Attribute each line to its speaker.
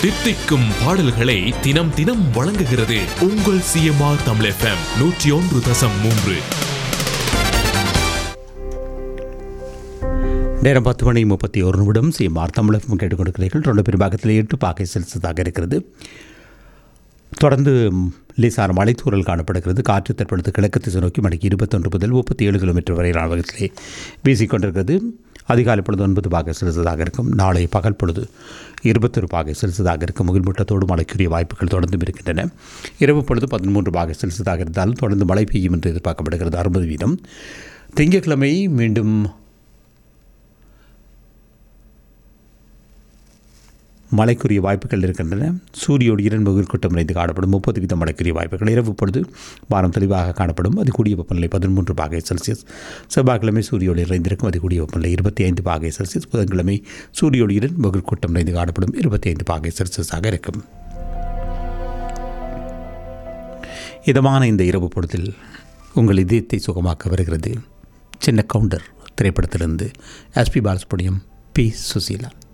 Speaker 1: தித்திக்கும் பாடல்களை தினம் தினம் வழங்குகிறது உங்கள் சிஎம்ஆர் தமிழ் எஃப்எம் நூற்றி ஒன்று தசம் மூன்று
Speaker 2: நேரம் பத்து மணி முப்பத்தி ஒரு நிமிடம் சிஎம்ஆர் தமிழகம் கேட்டுக்கொண்டிருக்கிறீர்கள் தொண்டு பெரும்பாகத்தில் எட்டு பாகை செல்சியஸாக இருக்கிறது தொடர்ந்து லேசான மலைத்தூரல் காணப்படுகிறது காற்று தற்பொழுது கிழக்கு திசை நோக்கி மணிக்கு இருபத்தொன்று முதல் முப்பத்தி ஏழு கிலோமீட்டர் வரையிலான வேகத்திலே வீசிக்கொண்டிருக்கிறது அதிகாலை பொழுது ஒன்பது பாகை செலுத்ததாக இருக்கும் நாளை பகல் பொழுது இருபத்தொரு பாகை செலுத்ததாக இருக்கும் முகில்மூட்டத்தோடு மழைக்குரிய வாய்ப்புகள் தொடர்ந்தும் இருக்கின்றன இரவு பொழுது பதிமூன்று பாகை செலுத்ததாக இருந்தாலும் தொடர்ந்து மழை பெய்யும் என்று எதிர்பார்க்கப்படுகிறது அறுபது வீதம் திங்கட்கிழமை மீண்டும் மழைக்குரிய வாய்ப்புகள் இருக்கின்றன சூரிய ஒளியுடன் முகில்கூட்டம் நிறைந்து காணப்படும் முப்பது வீதம் மழைக்குரிய வாய்ப்புகள் இரவு பொழுது வானம் தெளிவாக காணப்படும் அது கூடிய வெப்பநிலை பதிமூன்று பாகை செல்சியஸ் செவ்வாய்க்கிழமை சூரிய ஒளி நிறைந்திருக்கும் அது கூடிய வெப்பநிலை இருபத்தி ஐந்து பாகை செல்சியஸ் புதன்கிழமை சூரிய ஒளியுடன் முகில்கூட்டம் நிறைந்து காணப்படும் இருபத்தி ஐந்து பாகை செல்சியஸாக இருக்கும் இதமான இந்த இரவு பொழுதில் உங்கள் இதயத்தை சுகமாக்க வருகிறது சின்ன கவுண்டர் திரைப்படத்திலிருந்து எஸ்பி பாலசுப்ரமணியம் பி சுசீலா